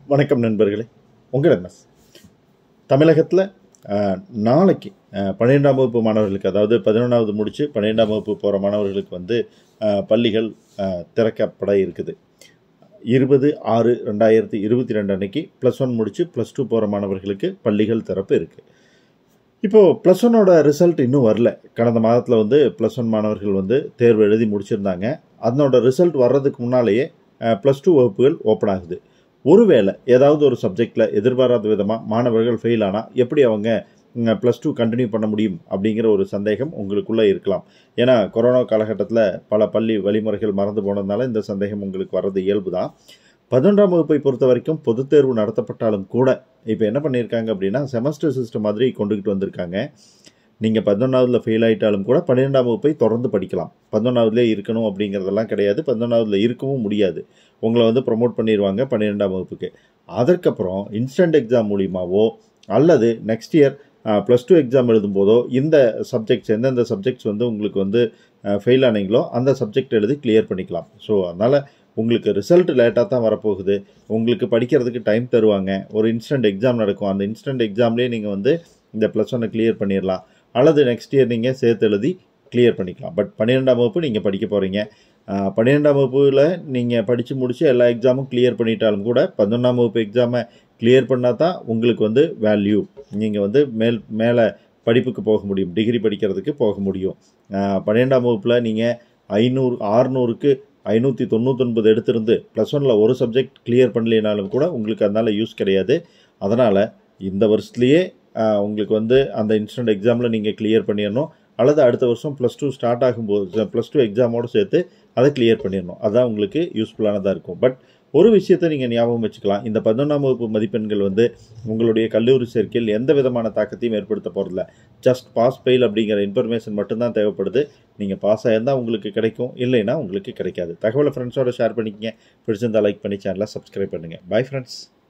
வணக்கம் நண்பர்களே உங்கள் எம்எஸ் தமிழகத்தில் நாளைக்கு அஹ், பன்னிரெண்டாம் வகுப்பு மாணவர்களுக்கு அதாவது பதினொன்றாவது முடித்து பன்னிரெண்டாம் வகுப்பு போகிற மாணவர்களுக்கு வந்து அஹ், பள்ளிகள் அஹ், திறக்கப்பட இருக்குது இருபது ஆறு ரெண்டாயிரத்தி இருபத்தி ரெண்டு அன்னைக்கு ப்ளஸ் ஒன் முடித்து ப்ளஸ் டூ போகிற மாணவர்களுக்கு பள்ளிகள் திறப்பு இருக்குது இப்போது ப்ளஸ் ஒன்னோட ரிசல்ட் இன்னும் வரல கடந்த மாதத்தில் வந்து ப்ளஸ் ஒன் மாணவர்கள் வந்து தேர்வு எழுதி முடிச்சிருந்தாங்க அதனோட ரிசல்ட் வர்றதுக்கு முன்னாலேயே ப்ளஸ் டூ வகுப்புகள் ஓப்பன் ஆகுது ஒருவேளை ஏதாவது ஒரு சப்ஜெக்டில் எதிர்பாராத விதமாக மாணவர்கள் ஃபெயில் ஆனால் எப்படி அவங்க ப்ளஸ் டூ கண்டினியூ பண்ண முடியும் அப்படிங்கிற ஒரு சந்தேகம் உங்களுக்குள்ளே இருக்கலாம் ஏன்னா கொரோனா காலகட்டத்தில் பல பள்ளி வழிமுறைகள் மறந்து போனதுனால இந்த சந்தேகம் உங்களுக்கு வர்றது இயல்பு தான் பதினொன்றாம் வகுப்பை பொறுத்த வரைக்கும் பொதுத் தேர்வு நடத்தப்பட்டாலும் கூட இப்போ என்ன பண்ணியிருக்காங்க அப்படின்னா செமஸ்டர் சிஸ்டம் மாதிரி கொண்டுகிட்டு வந்திருக்காங்க நீங்கள் பதினொன்றாவதுல ஃபெயில் ஆயிட்டாலும் கூட பன்னிரெண்டாம் வகுப்பை தொடர்ந்து படிக்கலாம் பதினொன்றாவதுலேயே இருக்கணும் அப்படிங்கிறதெல்லாம் கிடையாது பதினொன்றாவதுல இருக்கவும் முடியாது உங்களை வந்து ப்ரொமோட் பண்ணிடுவாங்க பன்னிரெண்டாம் வகுப்புக்கு அதற்கப்புறம் இன்ஸ்டன்ட் எக்ஸாம் மூலியமாவோ அல்லது next year plus two exam எழுதும்போதோ இந்த சப்ஜெக்ட்ஸ் எந்தெந்த சப்ஜெக்ட்ஸ் வந்து உங்களுக்கு வந்து ஃபெயில் ஆனீங்களோ அந்த சப்ஜெக்ட் எழுதி கிளியர் பண்ணிக்கலாம் ஸோ அதனால் உங்களுக்கு ரிசல்ட் லேட்டாக தான் வரப்போகுது உங்களுக்கு படிக்கிறதுக்கு டைம் தருவாங்க ஒரு இன்ஸ்டன்ட் எக்ஸாம் நடக்கும் அந்த இன்ஸ்டன்ட் எக்ஸாம்லேயே நீங்கள் வந்து இந்த ப்ளஸ் ஒன்னை கிளியர் பண்ணிடலாம் அல்லது நெக்ஸ்ட் இயர் நீங்கள் சேர்த்து எழுதி கிளியர் பண்ணிக்கலாம் பட் பன்னிரெண்டாம் வகுப்பு நீங்கள் படிக்க போகிறீங்க பன்னிரெண்டாம் வகுப்பில் நீங்கள் படித்து முடித்து எல்லா எக்ஸாமும் கிளியர் பண்ணிட்டாலும் கூட பதினொன்றாம் வகுப்பு எக்ஸாமை கிளியர் பண்ணால் தான் உங்களுக்கு வந்து வேல்யூ நீங்கள் வந்து மேல் மேலே படிப்புக்கு போக முடியும் டிகிரி படிக்கிறதுக்கு போக முடியும் ஆஹ் பன்னிரெண்டாம் வகுப்பில் நீங்கள் ஐநூறு ஆறுநூறுக்கு ஐநூற்றி தொண்ணூத்தொன்பது எடுத்திருந்து ப்ளஸ் ஒனில் ஒரு சப்ஜெக்ட் கிளியர் பண்ணலைனாலும் கூட உங்களுக்கு அதனால் யூஸ் கிடையாது அதனால் இந்த வருஷத்துலேயே ஆஹ் உங்களுக்கு வந்து அந்த இன்ஸ்டன்ட் எக்ஸாமில் நீங்கள் கிளியர் பண்ணிடணும் அல்லது அடுத்த வருஷம் ப்ளஸ் டூ ஸ்டார்ட் ஆகும்போது ப்ளஸ் டூ எக்ஸாமோடு சேர்த்து அதை கிளியர் பண்ணிடணும் அதுதான் உங்களுக்கு யூஸ்ஃபுல்லானதாக இருக்கும் பட் ஒரு விஷயத்தை நீங்கள் ஞாபகம் வச்சுக்கலாம் இந்த பதினொன்றாம் வகுப்பு மதிப்பெண்கள் வந்து உங்களுடைய கல்லூரி சேர்க்கையில் எந்த விதமான தாக்கத்தையும் ஏற்படுத்த போகிறதில்ல ஜஸ்ட் பாஸ் ஃபெயில் அப்படிங்கிற இன்ஃபர்மேஷன் மட்டும்தான் தேவைப்படுது நீங்கள் பாஸ் ஆயிருந்தால் உங்களுக்கு கிடைக்கும் இல்லைன்னா உங்களுக்கு கிடைக்காது தகவலை ஃப்ரெண்ட்ஸோட ஷேர் பண்ணிக்கங்க பிடிச்சிருந்தா லைக் பண்ணி சேனலை சப்ஸ்கிரைப் பண்ணுங்கள் பை ஃப்ரெண்ட்ஸ்